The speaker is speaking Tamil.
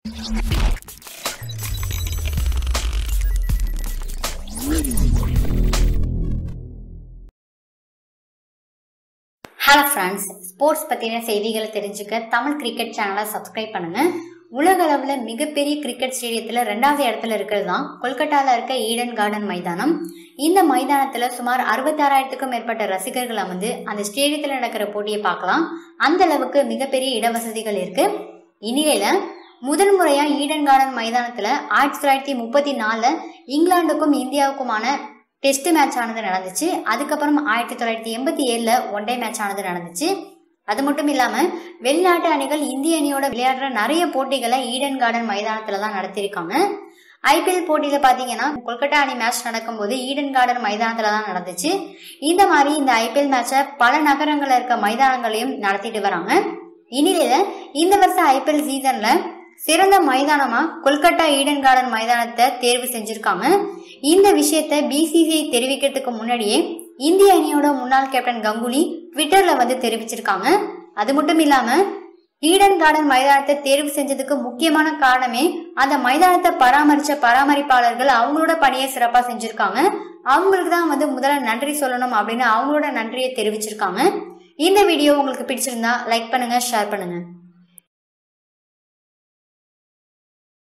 ஹலோ ஃப்ரெண்ட்ஸ் ஸ்போர்ட்ஸ் பற்றின செய்திகளை தெரிஞ்சுக்க தமிழ் கிரிக்கெட் சேனலை சப்ஸ்கிரைப் பண்ணுங்க உலக அளவில் மிகப்பெரிய கிரிக்கெட் ஸ்டேடியத்தில் ரெண்டாவது இடத்துல இருக்கிறது தான் கொல்கட்டாவில் இருக்க ஈடன் கார்டன் மைதானம் இந்த மைதானத்தில் சுமார் அறுபத்தாறாயிரத்துக்கும் மேற்பட்ட ரசிகர்கள் அமர்ந்து அந்த ஸ்டேடியத்தில் நடக்கிற போட்டியை பார்க்கலாம் அந்த அளவுக்கு மிகப்பெரிய இடவசதிகள் இருக்கு இந்நிலையில முதல் முறையா ஈடன் கார்டன் மைதானத்துல ஆயிரத்தி தொள்ளாயிரத்தி முப்பத்தி நாலுல இங்கிலாந்துக்கும் இந்தியாவுக்குமான டெஸ்ட் மேட்ச் ஆனது நடந்துச்சு அதுக்கப்புறம் ஆயிரத்தி தொள்ளாயிரத்தி எண்பத்தி ஏழுல ஒன் டே மேட்ச் ஆனது நடந்துச்சு அது மட்டும் இல்லாம வெளிநாட்டு அணிகள் இந்திய அணியோட விளையாடுற நிறைய போட்டிகளை ஈடன் கார்டன் மைதானத்துல தான் நடத்தியிருக்காங்க ஐபிஎல் போட்டியில பாத்தீங்கன்னா கொல்கட்டா அணி மேட்ச் நடக்கும்போது ஈடன் கார்டன் மைதானத்துல தான் நடந்துச்சு இந்த மாதிரி இந்த ஐபிஎல் மேட்சை பல நகரங்கள்ல இருக்க மைதானங்களையும் நடத்திட்டு வராங்க இந்நிலையில இந்த வருஷம் ஐபிஎல் சீசன்ல சிறந்த மைதானமா கொல்கட்டா ஈடன் கார்டன் மைதானத்தை தேர்வு செஞ்சிருக்காங்க இந்த விஷயத்த பிசிசிஐ தெரிவிக்கிறதுக்கு முன்னாடியே இந்திய அணியோட முன்னாள் கேப்டன் கங்குலி ட்விட்டர்ல வந்து தெரிவிச்சிருக்காங்க அது மட்டும் இல்லாம ஈடன் கார்டன் மைதானத்தை தேர்வு செஞ்சதுக்கு முக்கியமான காரணமே அந்த மைதானத்தை பராமரிச்ச பராமரிப்பாளர்கள் அவங்களோட பணியை சிறப்பா செஞ்சிருக்காங்க அவங்களுக்கு தான் வந்து முதல்ல நன்றி சொல்லணும் அப்படின்னு அவங்களோட நன்றியை தெரிவிச்சிருக்காங்க இந்த வீடியோ உங்களுக்கு பிடிச்சிருந்தா லைக் பண்ணுங்க ஷேர் பண்ணுங்க